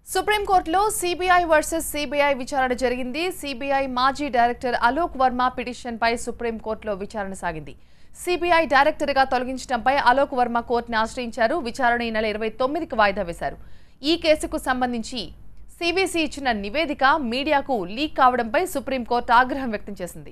సుప్రీంకోర్టులో CBI versus CBI విచారణ జరిగింది సిబిఐ మాజీ డైరెక్టర్ అలోక్ వర్మ పిటిషన్పై సుప్రీంకోర్టులో విచారణ సాగింది సిబిఐ డైరెక్టర్గా తొలగించడంపై అలోక్ వర్మ కోర్టుని ఆశ్రయించారు విచారణ ఈ నెల ఇరవై తొమ్మిదికి వాయిదా వేశారు ఈ కేసుకు సంబంధించి సిబిసి ఇచ్చిన నివేదిక మీడియాకు లీక్ కావడంపై సుప్రీంకోర్టు ఆగ్రహం వ్యక్తం చేసింది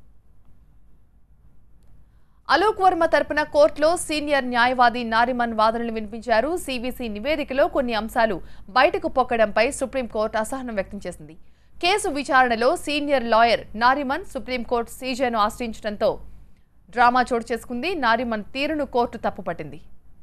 అలోక్ వర్మ తరపున కోర్టులో సీనియర్ న్యాయవాది నారిమన్ వాదనలు వినిపించారు సిబిసి నివేదికలో కొన్ని అంశాలు బయటకు పొక్కడంపై సుప్రీంకోర్టు అసహనం వ్యక్తం చేసింది కేసు విచారణలో సీనియర్ లాయర్ నారిమన్ సుప్రీంకోర్టు సీజేను ఆశ్రయించడంతో డ్రామా చోటు చేసుకుంది నారిమన్ తీరును కోర్టు తప్పుపట్టింది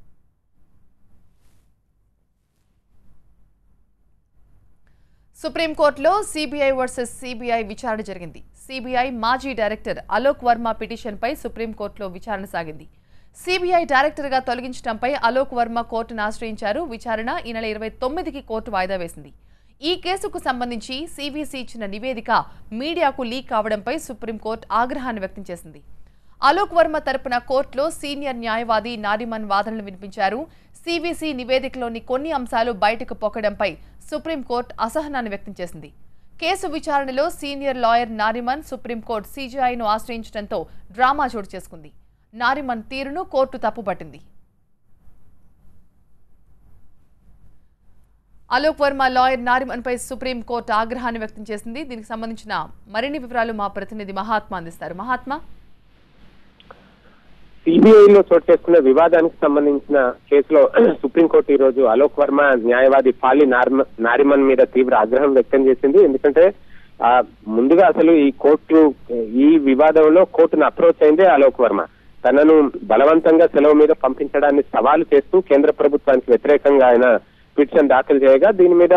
సుప్రీంకోర్టులో సిబిఐ వర్సెస్ సిబిఐ విచారణ జరిగింది సిబిఐ మాజీ డైరెక్టర్ అలోక్ వర్మ పిటిషన్పై సుప్రీంకోర్టులో విచారణ సాగింది సిబిఐ డైరెక్టర్గా తొలగించడంపై అలోక్ వర్మ కోర్టును ఆశ్రయించారు విచారణ ఈ నెల ఇరవై తొమ్మిదికి కోర్టు వాయిదా వేసింది ఈ కేసుకు సంబంధించి సిబిసి ఇచ్చిన నివేదిక మీడియాకు లీక్ కావడంపై సుప్రీంకోర్టు ఆగ్రహాన్ని వ్యక్తం చేసింది అలోక్ వర్మ తరపున కోర్టులో సీనియర్ న్యాయవాది నారిమన్ వాదనలు వినిపించారు సిబిసి నివేదికలోని కొన్ని అంశాలు బయటకు పొక్కడంపై సుప్రీంకోర్టు అసహనాన్ని వ్యక్తం చేసింది కేసు విచారణలో సీనియర్ లాయర్ నారిమన్ సుప్రీంకోర్టు సీజీఐను ఆశ్రయించడంతో డ్రామా చోటు చేసుకుంది నారిమన్ తీరును కోర్టు తప్పుపట్టింది అలోక్ వర్మ లాయర్ నారిమన్ పై సుప్రీం కోర్టు ఆగ్రహాన్ని వ్యక్తం చేసింది దీనికి సంబంధించిన మరిన్ని వివరాలు మా ప్రతినిధి మహాత్మా అందిస్తారు మహాత్మా సిబిఐలో చోటు చేసుకున్న వివాదానికి సంబంధించిన కేసులో సుప్రీంకోర్టు ఈ రోజు అలోక్ వర్మ న్యాయవాది ఫాలి నార్మ- నారిమన్ మీద తీవ్ర ఆగ్రహం వ్యక్తం చేసింది ఎందుకంటే ఆ ముందుగా అసలు ఈ కోర్టు ఈ వివాదంలో కోర్టును అప్రోచ్ అయిందే అలోక్ వర్మ తనను బలవంతంగా సెలవు మీద పంపించడాన్ని సవాలు చేస్తూ కేంద్ర ప్రభుత్వానికి వ్యతిరేకంగా ఆయన పిటిషన్ దాఖలు చేయగా దీని మీద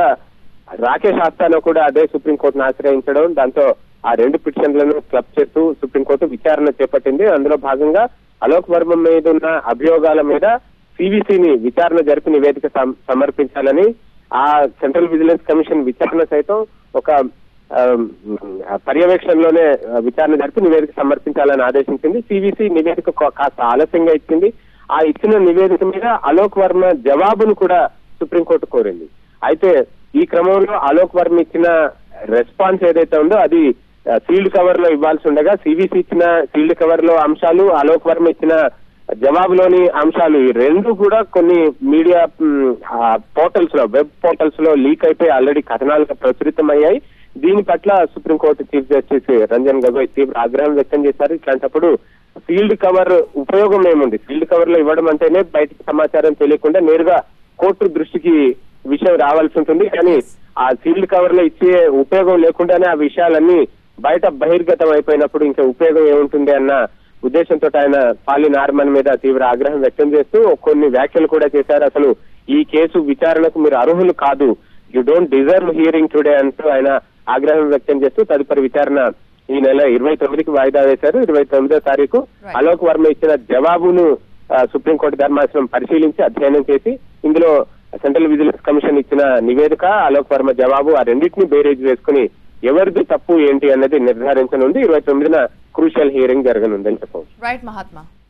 రాకేష్ ఆస్థానా కూడా అదే సుప్రీంకోర్టును ఆశ్రయించడం దాంతో ఆ రెండు పిటిషన్లను క్లబ్ చేస్తూ సుప్రీంకోర్టు విచారణ చేపట్టింది అందులో భాగంగా అలోక్ వర్మ మీద ఉన్న అభియోగాల మీద సివిసిని విచారణ జరిపి నివేదిక సమ- సమర్పించాలని ఆ సెంట్రల్ విజిలెన్స్ కమిషన్ విచారణ సైతం ఒక ఆ, ఆ, పర్యవేక్షణలోనే ఆ, విచారణ జరిపి నివేదిక సమర్పించాలని ఆదేశించింది సివిసి నివేదిక కా- కాస్త ఆలస్యంగా ఇచ్చింది ఆ ఇచ్చిన నివేదిక మీద అలోక్ వర్మ జవాబును కూడా సుప్రీంకోర్టు కోరింది అయితే ఈ క్రమంలో అలోక్ వర్మ ఇచ్చిన రెస్పాన్స్ ఏదైతే ఉందో అది సీల్డ్ కవర్ లో ఇవ్వాల్సి ఉండగా సివిసి ఇచ్చిన సీల్డ్ కవర్ లో అంశాలు అలోక్ వర్మ ఇచ్చిన జవాబులోని అంశాలు ఈ రెండు కూడా కొన్ని మీడియా పోర్టల్స్ లో వెబ్ పోర్టల్స్ లో లీక్ అయిపోయి ఆల్రెడీ కథనాలుగా ప్రచురితమయ్యాయి దీని పట్ల Supreme Court chief justice Ranjan Gogoi తీవ్ర ఆగ్రహం వ్యక్తం చేశారు ఇట్లాంటప్పుడు సీల్డ్ కవర్ ఉపయోగం ఏముంది సీల్డ్ కవర్ లో ఇవ్వడం అంటేనే బయటికి సమాచారం తెలియకుండా నేరుగా కోర్టు దృష్టికి విషయం రావాల్సి ఉంటుంది కానీ ఆ సీల్డ్ కవర్ లో ఇచ్చే ఉపయోగం లేకుండానే ఆ విషయాలన్నీ బయట బహిర్గతం అయిపోయినప్పుడు ఇంకా ఉపయోగం ఏముంటుంది అన్న ఉద్దేశంతో ఆయన పాలి నార్మన్ మీద తీవ్ర ఆగ్రహం వ్యక్తం చేస్తూ కొన్ని వ్యాఖ్యలు కూడా చేశారు అసలు ఈ కేసు విచారణకు మీరు అర్హులు కాదు you don't deserve hearing today అంటూ ఆయన ఆగ్రహం వ్యక్తం చేస్తూ తదుపరి విచారణ ఈ నెల ఇరవై తొమ్మిదికి వాయిదా వేశారు ఇరవై తొమ్మిదో తారీఖు Right. అలోక్ వర్మ ఇచ్చిన జవాబును ఆ, సుప్రీంకోర్టు ధర్మాసనం పరిశీలించి అధ్యయనం చేసి ఇందులో సెంట్రల్ విజిలెన్స్ కమిషన్ ఇచ్చిన నివేదిక అలోక్ వర్మ జవాబు ఆ రెండింటిని బేరేజ్ వేసుకుని ఎవరిది తప్పు ఏంటి అన్నది నిర్ధారించనుంది ఇరవై తొమ్మిదిన క్రూషియల్ హియరింగ్ జరగనుందని చెప్పవచ్చు రైట్ మహాత్మా